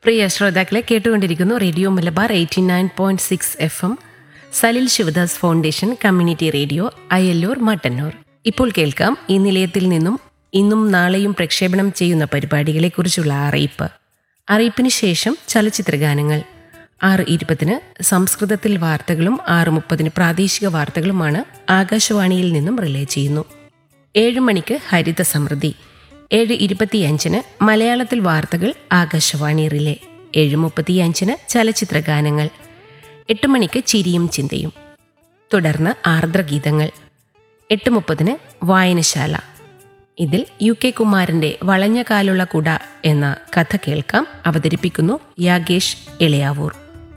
പ്രിയ ശ്രോതാക്കളെ കേട്ടുകൊണ്ടിരിക്കുന്നു radio Malabar eighty nine point six F M Salil Shivadas foundation community radio Ayyallur Mattannur ഇപ്പോൾ കേൾക്കാം ഈ നിലയത്തിൽ നിന്നും ഇന്നും നാളെയും പ്രക്ഷേപണം ചെയ്യുന്ന പരിപാടികളെക്കുറിച്ചുള്ള അറിയിപ്പ് അറിയിപ്പിന് ശേഷം ചലച്ചിത്രഗാനങ്ങൾ ആറ് ഇരുപതിന് സംസ്കൃതത്തിൽ വാർത്തകളും ആറ് മുപ്പതിന് പ്രാദേശിക വാർത്തകളുമാണ് ആകാശവാണിയിൽ നിന്നും റിലേ ചെയ്യുന്നു ഏഴ് മണിക്ക് ഹരിത സമൃദ്ധി ഏഴ് ഇരുപത്തിയഞ്ചിന് മലയാളത്തിൽ വാർത്തകൾ ആകാശവാണി റിലേ ഏഴ് മുപ്പത്തിയഞ്ചിന് ചലച്ചിത്ര ഗാനങ്ങൾ എട്ട് മണിക്ക് ചിരിയും ചിന്തയും തുടർന്ന് ആർദ്രഗീതങ്ങൾ എട്ട് മുപ്പതിന് വായനശാല ഇതിൽ യു കെ കുമാരന്റെ വളഞ്ഞ കാലുള്ള കുട എന്ന കഥ കേൾക്കാം അവതരിപ്പിക്കുന്നു യാഗേഷ് ഇളയാവൂർ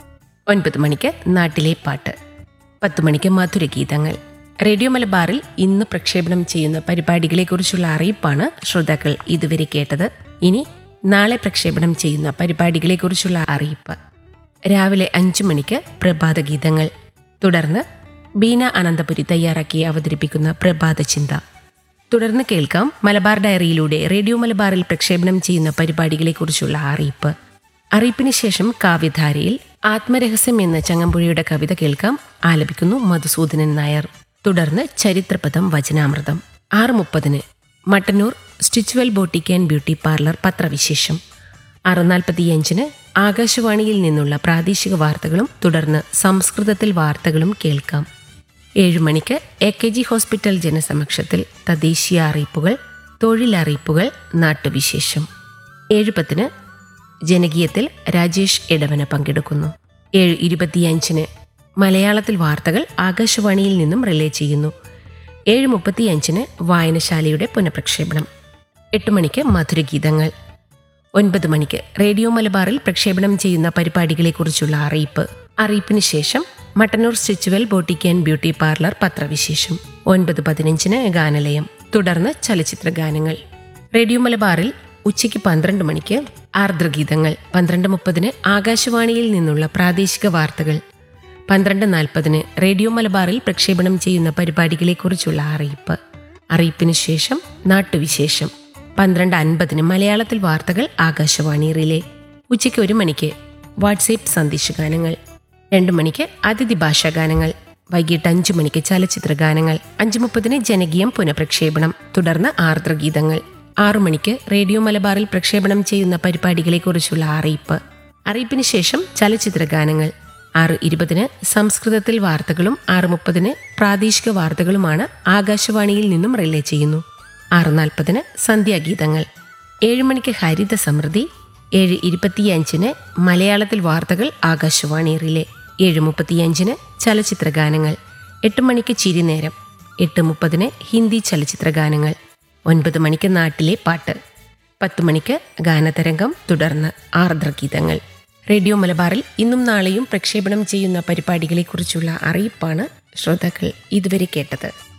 ഒൻപത് മണിക്ക് നാട്ടിലെ പാട്ട് പത്ത് മണിക്ക് മധുരഗീതങ്ങൾ റേഡിയോ മലബാറിൽ ഇന്ന് പ്രക്ഷേപണം ചെയ്യുന്ന പരിപാടികളെക്കുറിച്ചുള്ള അറിയിപ്പാണ് ശ്രോതാക്കൾ ഇതുവരെ കേട്ടത് ഇനി നാളെ പ്രക്ഷേപണം ചെയ്യുന്ന പരിപാടികളെക്കുറിച്ചുള്ള അറിയിപ്പ് രാവിലെ അഞ്ചു മണിക്ക് പ്രഭാത ഗീതങ്ങൾ തുടർന്ന് ബീന അനന്തപുരി തയ്യാറാക്കി അവതരിപ്പിക്കുന്ന പ്രഭാത ചിന്ത തുടർന്ന് കേൾക്കാം മലബാർ ഡയറിയിലൂടെ റേഡിയോ മലബാറിൽ പ്രക്ഷേപണം ചെയ്യുന്ന പരിപാടികളെക്കുറിച്ചുള്ള അറിയിപ്പ് അറിയിപ്പിന് ശേഷം കാവ്യധാരയിൽ ആത്മരഹസ്യം എന്ന ചങ്ങമ്പുഴയുടെ കവിത കേൾക്കാം ആലപിക്കുന്നു മധുസൂദനൻ നായർ തുടർന്ന് ചരിത്രപദം വചനാമൃതം ആറ് മുപ്പതിന് Mattannur stitchwell boutique and beauty parlour പത്രവിശേഷം ആറ് നാൽപ്പത്തിയഞ്ചിന് ആകാശവാണിയിൽ നിന്നുള്ള പ്രാദേശിക വാർത്തകളും തുടർന്ന് സംസ്കൃതത്തിൽ വാർത്തകളും കേൾക്കാം ഏഴു മണിക്ക് എ കെ ജി ഹോസ്പിറ്റൽ ജനസമക്ഷത്തിൽ തദ്ദേശീയ അറിയിപ്പുകൾ തൊഴിലറിയിപ്പുകൾ നാട്ടുവിശേഷം ഏഴ് പത്തിന് ജനകീയത്തിൽ രാജേഷ് എടവന പങ്കെടുക്കുന്നു ഏഴ് ഇരുപത്തിയഞ്ചിന് മലയാളത്തിൽ വാർത്തകൾ ആകാശവാണിയിൽ നിന്നും റിലേ ചെയ്യുന്നു ഏഴ് മുപ്പത്തിയഞ്ചിന് വായനശാലയുടെ പുനഃപ്രക്ഷേപണം എട്ട് മണിക്ക് മധുരഗീതങ്ങൾ ഒൻപത് മണിക്ക് റേഡിയോ മലബാറിൽ പ്രക്ഷേപണം ചെയ്യുന്ന പരിപാടികളെക്കുറിച്ചുള്ള അറിയിപ്പ് അറിയിപ്പിന് ശേഷം Mattannur stitchwell boutique and beauty parlour പത്രവിശേഷം ഒൻപത് പതിനഞ്ചിന് ഗാനലയം തുടർന്ന് ചലച്ചിത്ര ഗാനങ്ങൾ റേഡിയോ മലബാറിൽ ഉച്ചയ്ക്ക് പന്ത്രണ്ട് മണിക്ക് ആർദ്രഗീതങ്ങൾ പന്ത്രണ്ട് മുപ്പതിന് ആകാശവാണിയിൽ നിന്നുള്ള പ്രാദേശിക വാർത്തകൾ പന്ത്രണ്ട് നാൽപ്പതിന് റേഡിയോ മലബാറിൽ പ്രക്ഷേപണം ചെയ്യുന്ന പരിപാടികളെക്കുറിച്ചുള്ള അറിയിപ്പ് അറിയിപ്പിന് ശേഷം നാട്ടുവിശേഷം പന്ത്രണ്ട് അൻപതിന് മലയാളത്തിൽ വാർത്തകൾ ആകാശവാണി റിലേ ഉച്ചയ്ക്ക് ഒരു മണിക്ക് വാട്സേപ്പ് സന്ദേശഗാനങ്ങൾ രണ്ട് മണിക്ക് അതിഥി ഭാഷാ ഗാനങ്ങൾ വൈകിട്ട് അഞ്ചു മണിക്ക് ചലച്ചിത്ര ഗാനങ്ങൾ അഞ്ചു മുപ്പതിന് ജനകീയം പുനഃപ്രക്ഷേപണം തുടർന്ന് ആർദ്രഗീതങ്ങൾ ആറു മണിക്ക് റേഡിയോ മലബാറിൽ പ്രക്ഷേപണം ചെയ്യുന്ന പരിപാടികളെക്കുറിച്ചുള്ള അറിയിപ്പ് അറിയിപ്പിന് ശേഷം ചലച്ചിത്ര ഗാനങ്ങൾ ആറ് ഇരുപതിന് സംസ്കൃതത്തിൽ വാർത്തകളും ആറ് മുപ്പതിന് പ്രാദേശിക വാർത്തകളുമാണ് ആകാശവാണിയിൽ നിന്നും റിലേ ചെയ്യുന്നു ആറ് നാൽപ്പതിന് സന്ധ്യാഗീതങ്ങൾ ഏഴ് മണിക്ക് ഹരിത സമൃദ്ധി ഏഴ് ഇരുപത്തിയഞ്ചിന് മലയാളത്തിൽ വാർത്തകൾ ആകാശവാണി റിലേ ഏഴ് മുപ്പത്തിയഞ്ചിന് ചലച്ചിത്ര ഗാനങ്ങൾ എട്ട് മണിക്ക് ചിരിനേരം എട്ട് മുപ്പതിന് ഹിന്ദി ചലച്ചിത്ര ഗാനങ്ങൾ ഒൻപത് മണിക്ക് നാട്ടിലെ പാട്ട് പത്ത് മണിക്ക് ഗാനതരംഗം തുടർന്ന് ആർദ്രഗീതങ്ങൾ റേഡിയോ മലബാറിൽ ഇന്നും നാളെയും പ്രക്ഷേപണം ചെയ്യുന്ന പരിപാടികളെക്കുറിച്ചുള്ള അറിയിപ്പാണ് ശ്രോതാക്കൾ ഇതുവരെ കേട്ടത്